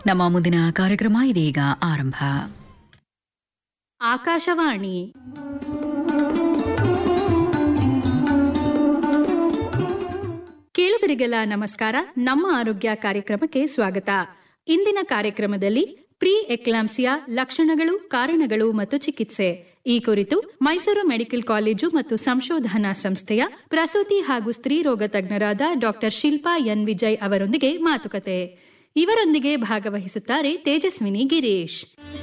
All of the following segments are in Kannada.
ನಮ್ಮ ಮುಂದಿನ ಕಾರ್ಯಕ್ರಮ ಇದೀಗ ಆರಂಭ ಆಕಾಶವಾಣಿ ಕೇಳುಗರಿಗೆಲ್ಲ ನಮಸ್ಕಾರ ನಮ್ಮ ಆರೋಗ್ಯ ಕಾರ್ಯಕ್ರಮಕ್ಕೆ ಸ್ವಾಗತ ಇಂದಿನ ಕಾರ್ಯಕ್ರಮದಲ್ಲಿ ಪ್ರೀ ಎಕ್ಲಾಂಸಿಯಾ ಲಕ್ಷಣಗಳು ಕಾರಣಗಳು ಮತ್ತು ಚಿಕಿತ್ಸೆ ಈ ಕುರಿತು ಮೈಸೂರು ಮೆಡಿಕಲ್ ಕಾಲೇಜು ಮತ್ತು ಸಂಶೋಧನಾ ಸಂಸ್ಥೆಯ ಪ್ರಸೂತಿ ಹಾಗೂ ಸ್ತ್ರೀ ರೋಗ ತಜ್ಞರಾದ ಡಾಕ್ಟರ್ ಶಿಲ್ಪಾ ಎನ್ ವಿಜಯ್ ಅವರೊಂದಿಗೆ ಮಾತುಕತೆ ಇವರೊಂದಿಗೆ ಭಾಗವಹಿಸುತ್ತಾರೆ ತೇಜಸ್ವಿನಿ ಗಿರೀಶ್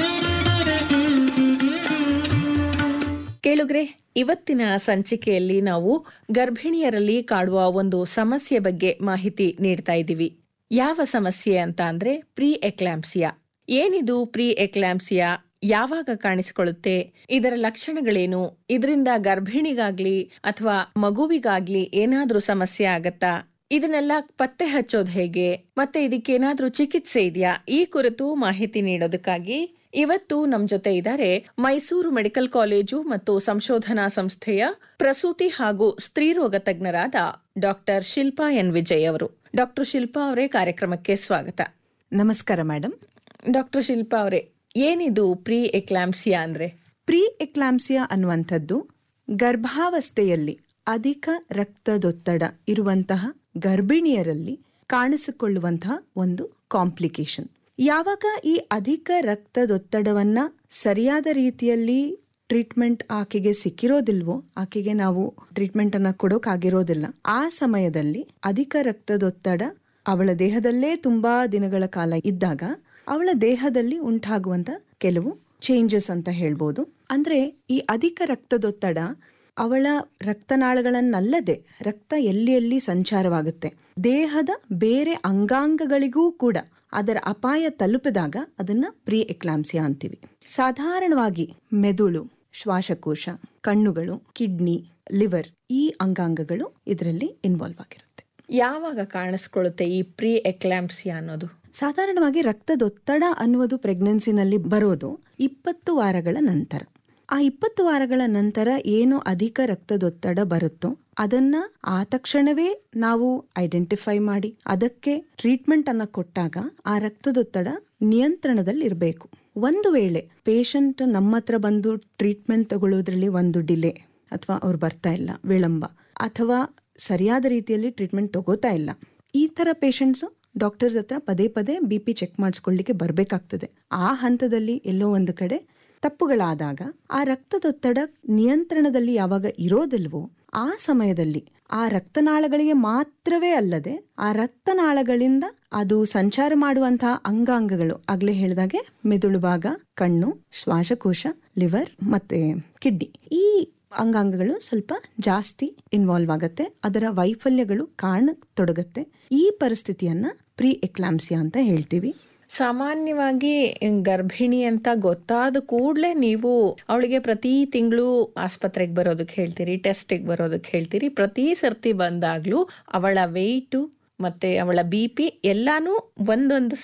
ಕೇಳುಗ್ರೆ ಇವತ್ತಿನ ಸಂಚಿಕೆಯಲ್ಲಿ ನಾವು ಗರ್ಭಿಣಿಯರಲ್ಲಿ ಕಾಡುವ ಒಂದು ಸಮಸ್ಯೆ ಬಗ್ಗೆ ಮಾಹಿತಿ ನೀಡ್ತಾ ಇದ್ದೀವಿ ಯಾವ ಸಮಸ್ಯೆ ಅಂತ ಅಂದ್ರೆ ಪ್ರೀ ಎಕ್ಲಾಂಪ್ಸಿಯಾ ಏನಿದು ಪ್ರೀ ಎಕ್ಲಾಂಪ್ಸಿಯಾ ಯಾವಾಗ ಕಾಣಿಸಿಕೊಳ್ಳುತ್ತೆ ಇದರ ಲಕ್ಷಣಗಳೇನು ಇದರಿಂದ ಗರ್ಭಿಣಿಗಾಗ್ಲಿ ಅಥವಾ ಮಗುವಿಗಾಗ್ಲಿ ಏನಾದ್ರೂ ಸಮಸ್ಯೆ ಆಗತ್ತಾ ಇದನ್ನೆಲ್ಲ ಪತ್ತೆ ಹಚ್ಚೋದು ಹೇಗೆ ಮತ್ತೆ ಇದಕ್ಕೇನಾದ್ರೂ ಚಿಕಿತ್ಸೆ ಇದೆಯಾ ಈ ಕುರಿತು ಮಾಹಿತಿ ನೀಡೋದಕ್ಕಾಗಿ ಇವತ್ತು ನಮ್ ಜೊತೆ ಇದ್ದಾರೆ ಮೈಸೂರು ಮೆಡಿಕಲ್ ಕಾಲೇಜು ಮತ್ತು ಸಂಶೋಧನಾ ಸಂಸ್ಥೆಯ ಪ್ರಸೂತಿ ಹಾಗೂ ಸ್ತ್ರೀರೋಗ ತಜ್ಞರಾದ ಡಾಕ್ಟರ್ ಶಿಲ್ಪಾ ಎನ್ ವಿಜಯ್ ಅವರು ಡಾಕ್ಟರ್ ಶಿಲ್ಪಾ ಅವರೇ ಕಾರ್ಯಕ್ರಮಕ್ಕೆ ಸ್ವಾಗತ ನಮಸ್ಕಾರ ಮೇಡಮ್ ಡಾಕ್ಟರ್ ಶಿಲ್ಪಾ ಅವರೇ ಏನಿದು ಪ್ರೀ ಎಕ್ಲಾಂಪ್ಸಿಯಾ ಅಂದ್ರೆ ಪ್ರೀ ಎಕ್ಲಾಂಸಿಯಾ ಅನ್ನುವಂಥದ್ದು ಗರ್ಭಾವಸ್ಥೆಯಲ್ಲಿ ಅಧಿಕ ರಕ್ತದೊತ್ತಡ ಇರುವಂತಹ ಗರ್ಭಿಣಿಯರಲ್ಲಿ ಕಾಣಿಸಿಕೊಳ್ಳುವಂತಹ ಒಂದು ಕಾಂಪ್ಲಿಕೇಶನ್ ಯಾವಾಗ ಈ ಅಧಿಕ ರಕ್ತದೊತ್ತಡವನ್ನ ಸರಿಯಾದ ರೀತಿಯಲ್ಲಿ ಟ್ರೀಟ್ಮೆಂಟ್ ಆಕೆಗೆ ಸಿಕ್ಕಿರೋದಿಲ್ವೋ ಆಕೆಗೆ ನಾವು ಟ್ರೀಟ್ಮೆಂಟ್ ಅನ್ನ ಕೊಡೋಕಾಗಿರೋದಿಲ್ಲ ಆ ಸಮಯದಲ್ಲಿ ಅಧಿಕ ರಕ್ತದೊತ್ತಡ ಅವಳ ದೇಹದಲ್ಲೇ ತುಂಬಾ ದಿನಗಳ ಕಾಲ ಇದ್ದಾಗ ಅವಳ ದೇಹದಲ್ಲಿ ಉಂಟಾಗುವಂತ ಕೆಲವು ಚೇಂಜಸ್ ಅಂತ ಹೇಳ್ಬೋದು ಅಂದ್ರೆ ಈ ಅಧಿಕ ರಕ್ತದೊತ್ತಡ ಅವಳ ರಕ್ತನಾಳಗಳನ್ನಲ್ಲದೆ ರಕ್ತ ಎಲ್ಲಿ ಎಲ್ಲಿ ಸಂಚಾರವಾಗುತ್ತೆ ದೇಹದ ಬೇರೆ ಅಂಗಾಂಗಗಳಿಗೂ ಕೂಡ ಅದರ ಅಪಾಯ ತಲುಪಿದಾಗ ಅದನ್ನ ಪ್ರೀ ಎಕ್ಲಾಂಸಿಯಾ ಅಂತೀವಿ ಸಾಧಾರಣವಾಗಿ ಮೆದುಳು ಶ್ವಾಸಕೋಶ ಕಣ್ಣುಗಳು ಕಿಡ್ನಿ ಲಿವರ್ ಈ ಅಂಗಾಂಗಗಳು ಇದರಲ್ಲಿ ಇನ್ವಾಲ್ವ್ ಆಗಿರುತ್ತೆ ಯಾವಾಗ ಕಾಣಿಸ್ಕೊಳ್ಳುತ್ತೆ ಈ ಪ್ರೀ ಎಕ್ಲಾಂಪ್ಸಿಯಾ ಅನ್ನೋದು ಸಾಧಾರಣವಾಗಿ ರಕ್ತದೊತ್ತಡ ಅನ್ನುವುದು ಪ್ರೆಗ್ನೆನ್ಸಿನಲ್ಲಿ ಬರೋದು ಇಪ್ಪತ್ತು ವಾರಗಳ ನಂತರ ಆ ಇಪ್ಪತ್ತು ವಾರಗಳ ನಂತರ ಏನು ಅಧಿಕ ರಕ್ತದೊತ್ತಡ ಬರುತ್ತೋ ಅದನ್ನ ಆ ತಕ್ಷಣವೇ ನಾವು ಐಡೆಂಟಿಫೈ ಮಾಡಿ ಅದಕ್ಕೆ ಟ್ರೀಟ್ಮೆಂಟ್ ಅನ್ನ ಕೊಟ್ಟಾಗ ಆ ರಕ್ತದೊತ್ತಡ ನಿಯಂತ್ರಣದಲ್ಲಿ ಇರಬೇಕು ಒಂದು ವೇಳೆ ಪೇಷಂಟ್ ನಮ್ಮ ಹತ್ರ ಬಂದು ಟ್ರೀಟ್ಮೆಂಟ್ ತಗೊಳ್ಳೋದ್ರಲ್ಲಿ ಒಂದು ಡಿಲೇ ಅಥವಾ ಅವ್ರು ಬರ್ತಾ ಇಲ್ಲ ವಿಳಂಬ ಅಥವಾ ಸರಿಯಾದ ರೀತಿಯಲ್ಲಿ ಟ್ರೀಟ್ಮೆಂಟ್ ತಗೋತಾ ಇಲ್ಲ ಈ ತರ ಪೇಷಂಟ್ಸ್ ಡಾಕ್ಟರ್ಸ್ ಹತ್ರ ಪದೇ ಪದೇ ಬಿ ಪಿ ಚೆಕ್ ಮಾಡಿಸ್ಕೊಳ್ಳಿಕ್ಕೆ ಬರಬೇಕಾಗ್ತದೆ ಆ ಹಂತದಲ್ಲಿ ಎಲ್ಲೋ ಒಂದು ಕಡೆ ತಪ್ಪುಗಳಾದಾಗ ಆ ರಕ್ತದೊತ್ತಡ ನಿಯಂತ್ರಣದಲ್ಲಿ ಯಾವಾಗ ಇರೋದಿಲ್ವೋ ಆ ಸಮಯದಲ್ಲಿ ಆ ರಕ್ತನಾಳಗಳಿಗೆ ಮಾತ್ರವೇ ಅಲ್ಲದೆ ಆ ರಕ್ತನಾಳಗಳಿಂದ ಅದು ಸಂಚಾರ ಮಾಡುವಂತಹ ಅಂಗಾಂಗಗಳು ಆಗ್ಲೇ ಹೇಳಿದಾಗೆ ಮೆದುಳು ಭಾಗ ಕಣ್ಣು ಶ್ವಾಸಕೋಶ ಲಿವರ್ ಮತ್ತೆ ಕಿಡ್ನಿ ಈ ಅಂಗಾಂಗಗಳು ಸ್ವಲ್ಪ ಜಾಸ್ತಿ ಇನ್ವಾಲ್ವ್ ಆಗತ್ತೆ ಅದರ ವೈಫಲ್ಯಗಳು ಕಾಣತೊಡಗತ್ತೆ ಈ ಪರಿಸ್ಥಿತಿಯನ್ನ ಪ್ರೀ ಎಕ್ಲಾಂಸಿಯಾ ಅಂತ ಹೇಳ್ತೀವಿ ಸಾಮಾನ್ಯವಾಗಿ ಗರ್ಭಿಣಿ ಅಂತ ಗೊತ್ತಾದ ಕೂಡಲೇ ನೀವು ಅವಳಿಗೆ ಪ್ರತಿ ತಿಂಗಳು ಆಸ್ಪತ್ರೆಗೆ ಬರೋದಕ್ಕೆ ಹೇಳ್ತೀರಿ ಟೆಸ್ಟಿಗೆ ಬರೋದಕ್ಕೆ ಹೇಳ್ತೀರಿ ಪ್ರತಿ ಸರ್ತಿ ಬಂದಾಗ್ಲೂ ಅವಳ ವೆಯ್ಟು ಮತ್ತೆ ಅವಳ ಬಿ ಪಿ ಎಲ್ಲಾನು ಒಂದೊಂದು